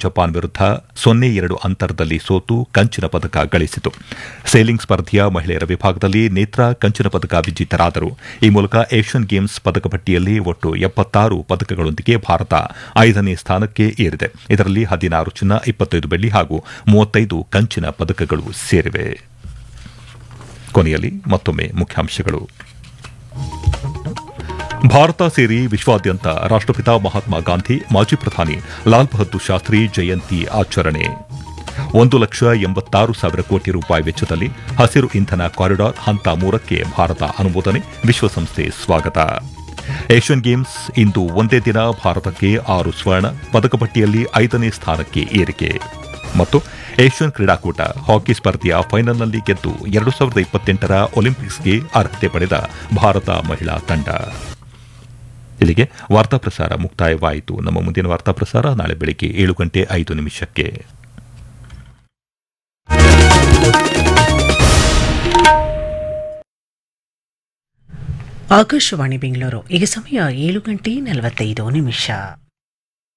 Japan ವಿರುದ್ಧ ಸೊನ್ನೆ ಎರಡು ಅಂತರದಲ್ಲಿ ಸೋತು ಕಂಚಿನ ಪದಕ ಗಳಿಸಿತು ಸೇಲಿಂಗ್ ಸ್ಪರ್ಧೆಯ ಮಹಿಳೆಯರ ವಿಭಾಗದಲ್ಲಿ ನೇತ್ರಾ ಕಂಚಿನ ಪದಕ ವಿಜೇತರಾದರು ಈ ಮೂಲಕ ಏಷ್ಯನ್ ಗೇಮ್ಸ್ ಪದಕ ಪಟ್ಟಿಯಲ್ಲಿ ಒಟ್ಟು ಎಪ್ಪತ್ತಾರು ಪದಕಗಳೊಂದಿಗೆ ಭಾರತ ಐದನೇ ಸ್ಥಾನಕ್ಕೆ ಏರಿದೆ ಇದರಲ್ಲಿ ಹದಿನಾರು ಚಿನ್ನ ಇಪ್ಪತ್ತೈದು ಬೆಳ್ಳಿ ಹಾಗೂ ಮೂವತ್ತೈದು ಕಂಚಿನ ಪದಕಗಳು ಸೇರಿವೆ ಕೊನೆಯಲ್ಲಿ ಮತ್ತೊಮ್ಮೆ ಮುಖ್ಯಾಂಶಗಳು ಭಾರತ ಸೇರಿ ವಿಶ್ವಾದ್ಯಂತ ರಾಷ್ಟಪಿತ ಮಹಾತ್ಮ ಗಾಂಧಿ ಮಾಜಿ ಪ್ರಧಾನಿ ಲಾಲ್ ಬಹದ್ದೂರ್ ಶಾಸ್ತ್ರಿ ಜಯಂತಿ ಆಚರಣೆ ಒಂದು ಲಕ್ಷ ಎಂಬತ್ತಾರು ಸಾವಿರ ಕೋಟಿ ರೂಪಾಯಿ ವೆಚ್ಚದಲ್ಲಿ ಹಸಿರು ಇಂಧನ ಕಾರಿಡಾರ್ ಹಂತ ಮೂರಕ್ಕೆ ಭಾರತ ಅನುಮೋದನೆ ವಿಶ್ವಸಂಸ್ಥೆ ಸ್ವಾಗತ ಏಷ್ಯನ್ ಗೇಮ್ಸ್ ಇಂದು ಒಂದೇ ದಿನ ಭಾರತಕ್ಕೆ ಆರು ಸ್ವರ್ಣ ಪದಕ ಪಟ್ಟಿಯಲ್ಲಿ ಐದನೇ ಸ್ಥಾನಕ್ಕೆ ಏರಿಕೆ ಮತ್ತು ಏಷ್ಯನ್ ಕ್ರೀಡಾಕೂಟ ಹಾಕಿ ಸ್ಪರ್ಧೆಯ ಫೈನಲ್ನಲ್ಲಿ ಗೆದ್ದು ಎರಡು ಸಾವಿರದ ಇಪ್ಪತ್ತೆಂಟರ ಒಲಿಂಪಿಕ್ಸ್ಗೆ ಅರ್ಹತೆ ಪಡೆದ ಭಾರತ ಮಹಿಳಾ ತಂಡ ಇಲ್ಲಿಗೆ ವಾರ್ತಾ ಪ್ರಸಾರ ಮುಕ್ತಾಯವಾಯಿತು ನಮ್ಮ ಮುಂದಿನ ವಾರ್ತಾ ಪ್ರಸಾರ ನಾಳೆ ಬೆಳಿಗ್ಗೆ ಏಳು ಗಂಟೆ ಐದು ನಿಮಿಷಕ್ಕೆ ಆಕಾಶವಾಣಿ ಬೆಂಗಳೂರು ಈಗ ಸಮಯ ಏಳು ಗಂಟೆ ನಲವತ್ತೈದು ನಿಮಿಷ